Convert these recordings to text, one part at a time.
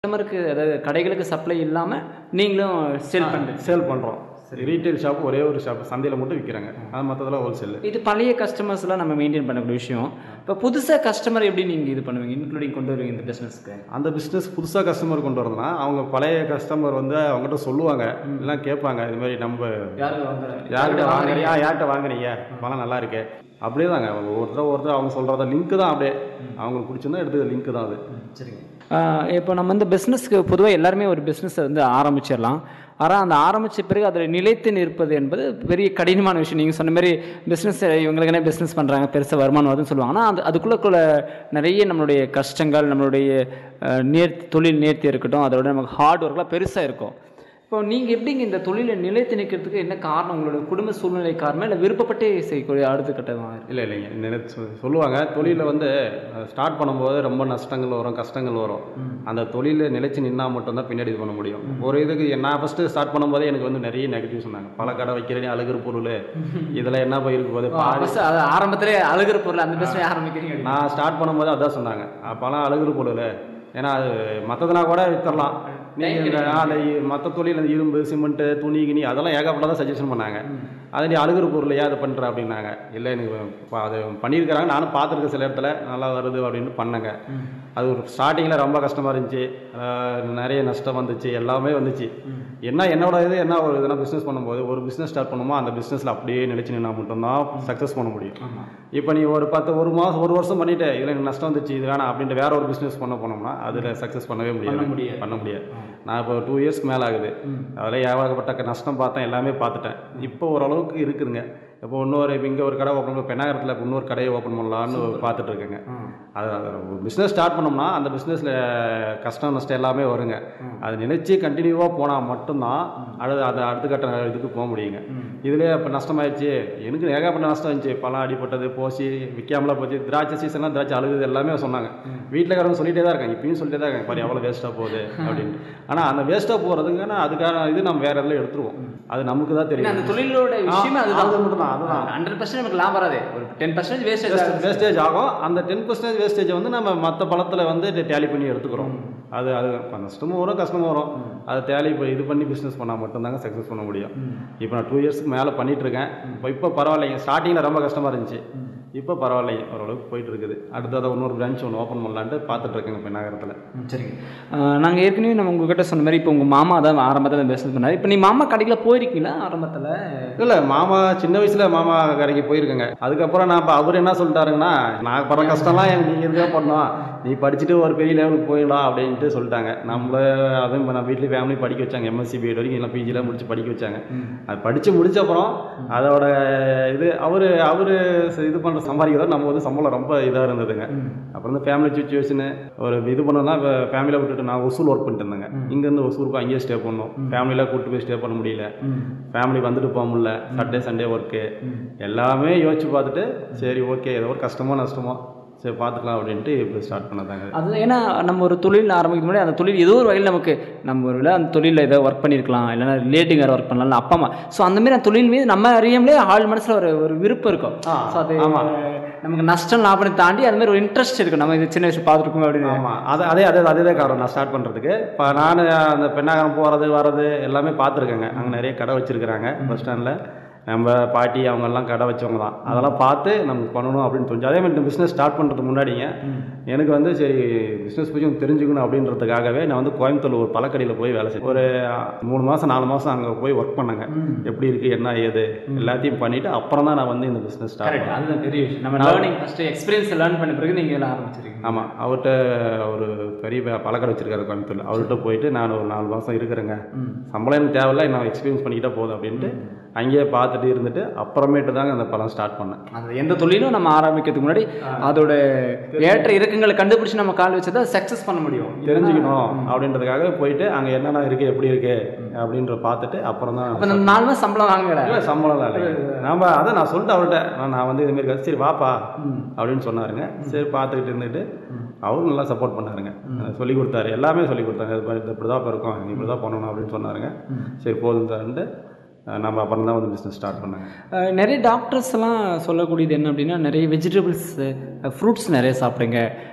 கஸ்டமருக்கு அதாவது கடைகளுக்கு சப்ளை இல்லாமல் நீங்களும் சேல் பண்ணுறீங்க சேல் பண்ணுறோம் ரீட்டைல் ஷாப் ஒரே ஒரு ஷாப் சந்தையில் மட்டும் விற்கிறாங்க அது மற்றதெல்லாம் ஹோல்சேல் இது பழைய கஸ்டமர்ஸ்லாம் நம்ம மெயின்டைன் பண்ணக்கூடிய விஷயம் இப்போ புதுசாக கஸ்டமர் எப்படி நீங்கள் இது பண்ணுவீங்க இன்க்ளூடிங் கொண்டு வருவீங்க இந்த பிஸ்னஸ்க்கு அந்த பிஸ்னஸ் புதுசாக கஸ்டமர் கொண்டு வரதுனா அவங்க பழைய கஸ்டமர் வந்து அவங்ககிட்ட சொல்லுவாங்க எல்லாம் கேட்பாங்க இது மாதிரி நம்ம யாருக்கு வாங்குறாங்க யார்கிட்ட வாங்குறியா யார்கிட்ட வாங்குறீங்க பழம் நல்லா இருக்கு அப்படியே தாங்க ஒருத்தர் ஒருத்தர் அவங்க சொல்கிறத லிங்க் தான் அப்படியே அவங்களுக்கு பிடிச்சிருந்தா எடுத்து லிங்க் தான் அது சரிங்க இப்போ நம்ம வந்து பிஸ்னஸ்க்கு பொதுவாக எல்லாருமே ஒரு பிஸ்னஸை வந்து ஆரம்பிச்சிடலாம் ஆனால் அந்த ஆரம்பித்த பிறகு அதில் நிலைத்து நிற்பது என்பது பெரிய கடினமான விஷயம் நீங்கள் சொன்ன மாதிரி பிஸ்னஸ் இவங்களுக்கு என்ன பிஸ்னஸ் பண்ணுறாங்க பெருசாக வருமானம் வருதுன்னு சொல்லுவாங்க ஆனால் அது அதுக்குள்ளே நிறைய நம்மளுடைய கஷ்டங்கள் நம்மளுடைய அஹ், நேர் தொழில் நேர்த்தி இருக்கட்டும் அதோட நமக்கு ஹார்ட் ஒர்க்லாம் பெருசாக இருக்கும் இப்போ நீங்கள் எப்படிங்க இந்த தொழிலை நிலைத்து நிற்கிறதுக்கு என்ன காரணம் உங்களோட குடும்ப சூழ்நிலை காரணமா இல்லை விருப்பப்பட்டே செய்யக்கூடிய அடுத்த கட்டமாக இல்லை இல்லைங்க நினைச்சு சொ- சொல்லுவாங்க தொழிலில் வந்து ஸ்டார்ட் பண்ணும்போது ரொம்ப நஷ்டங்கள் வரும் கஷ்டங்கள் வரும் அந்த தொழிலில் நிலைச்சு நின்னா மட்டும்தான் பின்னாடி இது பண்ண முடியும் ஒரு இதுக்கு நான் ஃபஸ்ட்டு ஸ்டார்ட் பண்ணும்போதே எனக்கு வந்து நிறைய நெகட்டிவ் சொன்னாங்க பல கடை வைக்கிறேன் அழுகிற பொருள் இதெல்லாம் என்ன போயிருக்கு போது பாதி ஃபஸ்ட்டு அது ஆரம்பத்திலே அழுகிற பொருள் அந்த பிஸ்னஸ் ஆரம்பிக்கிறீங்க நான் ஸ்டார்ட் பண்ணும்போது அதான் சொன்னாங்க அப்போல்லாம் அழுகுற பொருள் ஏன்னா அது மற்றதுனா கூட வித்தரலாம் நீங்கள் அந்த மற்ற தொழில் அந்த இரும்பு சிமெண்ட்டு துணி கிணி அதெல்லாம் ஏகப்பட்டதான் சஜஷன் பண்ணாங்க அதை நீ அழுகுற பொருள் ஏன் அதை பண்ணுற அப்படின்னாங்க இல்லை எனக்கு ப- அது பண்ணியிருக்கிறாங்க நானும் பார்த்துருக்கேன் சில இடத்துல நல்லா வருது அப்படின்னு பண்ணேங்க அது ஒரு ஸ்டார்டிங்கில் ரொம்ப கஷ்டமாக இருந்துச்சு அஹ் நிறைய நஷ்டம் வந்துச்சு எல்லாமே வந்துச்சு என்ன என்னோட இது என்ன ஒரு இதெல்லாம் பிஸ்னஸ் பண்ணும்போது ஒரு பிஸ்னஸ் ஸ்டார்ட் பண்ணுமோ அந்த பிஸ்னஸில் அப்படியே நிலைச்சு நின்னா மட்டும்தான் சக்ஸஸ் பண்ண முடியும் இப்போ நீ ஒரு பத்து ஒரு மாதம் ஒரு வருஷம் பண்ணிட்டு இதில் எனக்கு நஷ்டம் வந்துச்சு இது வேணாம் அப்படின்ட்டு வேற ஒரு பிஸ்னஸ் பண்ண போனோம்னா அதில் சக்ஸஸ் பண்ணவே முடியாது முடியாது. பண்ண முடியாது நான் இப்போ டூ இயர்ஸ்க்கு மேலே ஆகுது அதில் ஏகப்பட்ட க- நஷ்டம் பார்த்தேன் எல்லாமே பார்த்துட்டேன் இப்போ ஓரளவுக்கு இருக்குதுங்க இப்போ இன்னொரு இப்போ இங்கே ஒரு கடை ஓப்பன் பண்ண பெண்ணாகரத்தில் இப்போ இன்னொரு கடையை ஓப்பன் பண்ணலான்னு பார்த்துட்டு இருக்கேங்க அது பிஸ்னஸ் ஸ்டார்ட் பண்ணோம்னா அந்த பிஸ்னஸில் கஷ்டம் நஷ்டம் எல்லாமே வருங்க அது நினைச்சு கண்டினியூவாக போனால் மட்டும்தான் அடுத்து அது அடுத்த கட்ட இதுக்கு போக முடியுங்க இதுலேயே இப்போ நஷ்டமாயிடுச்சு எனக்கு ஏகப்பட்ட நஷ்டம் இருந்துச்சு பழம் அடிப்பட்டது போச்சு விற்காமலாம் போச்சு திராட்சை சீசன்லாம் திராட்சை அழுகுது எல்லாமே சொன்னாங்க வீட்டில் இருக்கிறவங்க சொல்லிட்டே தான் இருக்காங்க இப்பயும் சொல்லிட்டே தான் இருக்காங்க பாரு எவ்வளோ வேஸ்ட்டாக போகுது அப்படின்னு ஆனால் அந்த வேஸ்ட்டாக போகிறதுங்கன்னா அதுக்கான இது நம்ம வேற எதில் எடுத்துருவோம் அது நமக்கு தான் ஏன்னா தெரியும் அந்த தொழிலோட விஷயமே ஆ, அதுதான் அது மட்டும்தான், அதுதான். ஹண்ட்ரட் பர்சன்ட் நமக்கு லாபம் வராது ஒரு டென் பர்சன்ட் வேஸ்டேஜ் வேஸ்டேஜ் ஆகும் அந்த டென் பர்சன்டேஜ் வேஸ்டேஜ் வந்து நம்ம மற்ற பழத்தில் வந்து டேலி பண்ணி எடுத்துக்கிறோம் அது அது இப்ப நஷ்டமும் வரும் கஷ்டமும் வரும் அதை டேலி இப்போ இது பண்ணி பிஸ்னஸ் பண்ணால் மட்டும்தாங்க சக்ஸஸ் பண்ண முடியும் இப்போ நான் டூ இயர்ஸ்க்கு மேலே பண்ணிட்டு இருக்கேன் இப்போ இப்போ பரவாயில்லைங்க ஸ்டார்டிங்கில் ரொம்ப கஷ்டமாக இருந்துச்சு இப்போ பரவாயில்லைங்க ஓரளவுக்கு போயிட்டு இருக்குது அடுத்தது இன்னொரு பிரான்ச் ஒன்று ஓப்பன் பண்ணலான்ட்டு பார்த்துட்டு இருக்கேங்க இப்போ நகரத்தில் சரிங்க நாங்கள் ஏற்கனவே நம்ம உங்ககிட்ட சொன்ன மாதிரி இப்போ உங்கள் மாமா தான் ஆரம்பத்தில் பிஸ்னஸ் பண்ணாரு இப்போ நீ மாமா கடையில் போயிருக்கீங்களா ஆரம்பத்தில் இல்லை மாமா சின்ன வயசுல மாமா கடைக்கு போயிருக்கேங்க அதுக்கப்புறம் நான் இப்போ அவர் என்ன சொல்லிட்டாருங்கன்னா நான் படுற கஷ்டம்லாம் எனக்கு நீங்கள் இருக்க பண்ணோம் நீ படிச்சுட்டு ஒரு பெரிய லெவலுக்கு போயிடலாம் அப்படின்ட்டு சொல்லிட்டாங்க நம்மள அதுவும் இப்போ நான் வீட்லேயும் ஃபேமிலி படிக்க வச்சாங்க எம்எஸ்சி பிஎட் வரைக்கும் எல்லாம் பிஜிலாம் முடிச்சு படிக்க வச்சாங்க அது படித்து முடிச்ச அப்புறம் அதோட இது அவர் அவர் இது பண்ணுற சம்பாதிக்கிறத நம்ம வந்து சம்பளம் ரொம்ப இதாக இருந்ததுங்க அப்புறம் இந்த ஃபேமிலி சுச்சுவேஷனு ஒரு இது பண்ணோம்னா இப்போ ஃபேமிலியில் விட்டுட்டு நான் ஒசூல் ஒர்க் பண்ணிட்டு இருந்தேங்க இங்கேருந்து ஒசூருக்கு அங்கேயே ஸ்டே பண்ணோம் ஃபேமிலியில் கூப்பிட்டு போய் ஸ்டே பண்ண முடியல ஃபேமிலி வந்துட்டு போக முடியல சாட்டர்டே சண்டே ஒர்க்கு எல்லாமே யோசிச்சு பார்த்துட்டு சரி ஓகே ஏதோ ஒரு கஷ்டமோ நஷ்டமோ சரி பார்த்துக்கலாம் அப்படின்ட்டு இப்போ ஸ்டார்ட் பண்ணதாங்க அது ஏன்னா நம்ம ஒரு தொழில் ஆரம்பிக்கும் முன்னாடி அந்த தொழில் ஏதோ ஒரு வகையில் நமக்கு நம்ம ஒரு வேளை அந்த தொழிலில் ஏதோ ஒர்க் பண்ணியிருக்கலாம் இல்லைன்னா ரிலேட்டிவ் வேறு ஒர்க் பண்ணலாம் அப்பா அம்மா ஸோ அந்த மாதிரி அந்த தொழில் மீது நம்ம அறியாமலே ஆள் மனசில் ஒரு ஒரு விருப்பம் இருக்கும் ஆ, ஸோ அது ஆமா. நமக்கு நஷ்டம் லாபத்தை தாண்டி அது மாதிரி ஒரு இன்ட்ரெஸ்ட் இருக்கும் நம்ம இது சின்ன வயசு பார்த்துருக்கோம் அப்படின்னு ஆமாம் அது அதே அதே அதே காரணம் நான் ஸ்டார்ட் பண்ணுறதுக்கு இப்போ நான் அந்த பெண்ணாகரம் போகிறது வர்றது எல்லாமே பார்த்துருக்கேங்க அங்கே நிறைய கடை வச்சுருக்குறாங்க பஸ் ஸ்டாண்டில் நம்ம பாட்டி அவங்கெல்லாம் கடை வச்சவங்க தான் அதெல்லாம் பார்த்து நமக்கு பண்ணணும் அப்படின்னு தோணுச்சு அதே மாதிரி இந்த பிஸ்னஸ் ஸ்டார்ட் பண்ணுறதுக்கு முன்னாடிங்க எனக்கு வந்து சரி பிஸ்னஸ் பற்றி தெரிஞ்சுக்கணும் அப்படின்றதுக்காகவே நான் வந்து கோயம்புத்தூர் ஒரு பழக்கடையில் போய் வேலை செய்வேன் ஒரு மூணு மாதம் நாலு மாதம் அங்கே போய் ஒர்க் பண்ணேங்க எப்படி இருக்குது என்ன ஏது எல்லாத்தையும் பண்ணிவிட்டு அப்புறம் தான் நான் வந்து இந்த பிஸ்னஸ் ஸ்டார்ட் கரெக்ட் அதுதான் பெரிய விஷயம் நம்ம லேர்னிங் ஃபஸ்ட்டு எக்ஸ்பீரியன்ஸ் லேர்ன் பண்ண பிறகு நீங்கள் எல்லாம் ஆரம்பிச்சிருக்கீங்க ஆமாம் அவர்கிட்ட ஒரு பெரிய ப- பழக்கடை வச்சிருக்காரு கோயம்புத்தூர்ல அவர்கிட்ட போயிட்டு நான் ஒரு நாலு மாதம் இருக்கிறேங்க சம்பளம் எனக்கு தேவையில்ல நான் எக்ஸ்பீரியன்ஸ் பண்ணிக்கிட்டா போதும் அப்படின்ட்டு அங்கேயே பார்த்துட்டு இருந்துட்டு அப்புறமேட்டு தாங்க அந்த பழம் ஸ்டார்ட் பண்ணேன் அந்த எந்த தொழிலும் நம்ம ஆரம்பிக்கிறதுக்கு முன்னாடி அதோட ஏற்ற இறக்கங்களை கண்டுபிடிச்சு நம்ம கால் வச்சதை சக்ஸஸ் பண்ண முடியும் தெரிஞ்சுக்கணும் அப்படின்றதுக்காக போயிட்டு அங்கே என்னென்ன இருக்குது எப்படி இருக்குது அப்படின்ற பார்த்துட்டு அப்புறம் தான் அப்போ நம்ம நாலு மாதம் சம்பளம் வாங்கல இல்லை சம்பளம்லாம் இல்லை நம்ம அதை நான் சொல்லிட்டு அவர்கிட்ட நான் நான் வந்து இதுமாரி கதை, சரி வாப்பா அப்படின்னு சொன்னாருங்க சரி பார்த்துக்கிட்டு இருந்துட்டு அவரும் நல்லா சப்போர்ட் பண்ணாருங்க சொல்லி கொடுத்தாரு எல்லாமே சொல்லி கொடுத்தாங்க இது மாதிரி இப்படி தான் இருக்கும் நீ இப்படி தான் பண்ணணும் அப்படின்னு சொன்னாருங்க சரி போதும் சார்ன்ட்டு அஹ் நம்ம அப்புறம் தான் வந்து பிஸ்னஸ் ஸ்டார்ட் பண்ணாங்க அஹ் நிறைய டாக்டர்ஸ் எல்லாம் சொல்லக்கூடியது என்ன அப்படின்னா நிறைய வெஜிடபிள்ஸ் ஃப்ரூட்ஸ் நிறைய சாப்பிடுங்க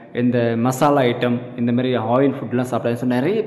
இந்த மசாலா ஐட்டம் இந்த மாதிரி ஆயில் ஃபுட்லாம் சாப்பிடாது ஸோ நிறைய